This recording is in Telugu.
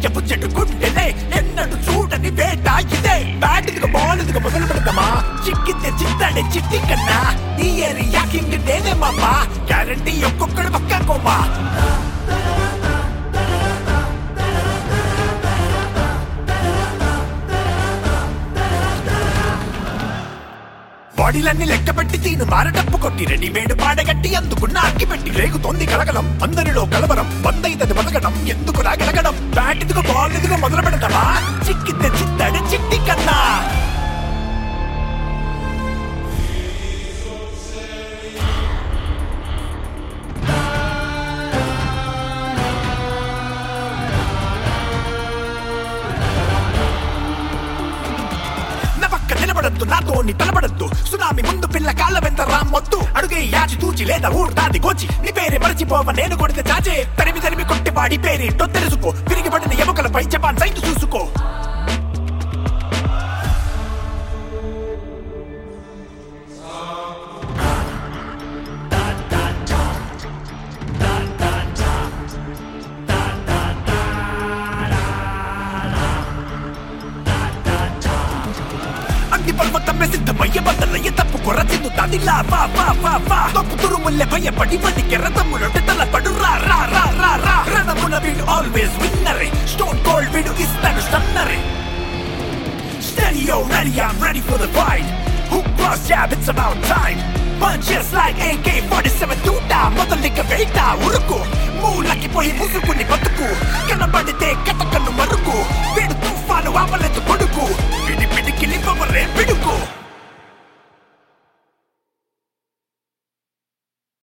ధైర్యపు చెట్టు గుండెలే ఎన్నడు చూడని వేట ఇదే బ్యాటింగ్ బాల్ ఇదిగో మొదలు పెడతామా చిక్కితే చిత్తాడే చిట్టి కన్నా ఈ ఏరియా కింగ్ నేనే మామా గ్యారంటీ ఒక్కొక్కడు పక్క కోమా బాడీలన్నీ లెక్క పెట్టి తీను మారటప్పు కొట్టి రెడీమేడ్ పాడగట్టి అందుకున్న అక్కి పెట్టి రేగుతోంది కలగలం అందరిలో కలవరం బందైతది బతకడం ఎందుకు రాగలగడం బ్యాట్ ఇదిగో బాల్ ఇదిగో మొదలు పెడతావా చిక్కితే చిత్తడి చిట్టి కన్నా నా పక్క నిలబడద్దు నాతోని తలబడద్దు సునామీ ముందు పిల్ల కాళ్ళ వెంట రామ్మొద్దు అడుగే యాచి తూచి లేదా ఊరుదాది గోచి నీ పేరే మరచిపోవ నేను కొడితే చాచే తరిమి తరిమి కొట్టి వాడి పేరేంటో తెలుసుకో తిరిగి పడిన ఎముకలపై జపాన్ సైట్ చూసుకో అగ్ని పర్వతమే సిద్ధమయ్య బద్దలయ్య తప్పు కొరచిను దానిలా వా వా వా వా తప్పు తురుముల్లె భయపడి వడికి రథములొట్టి తలపడు రా రా రా రా రా రణమున వీడు ఆల్వేస్ విన్నరే స్టోన్ కోల్డ్ వీడు ఇస్తాడు స్టన్నరే Steady, yo, ready, I'm ready for the fight. Hook cross jab, it's about time. Punches like AK-47 తూట మొదలిక వేట ఉరుకు మూలకి పోయి ముసుకుని బతుకు కనబ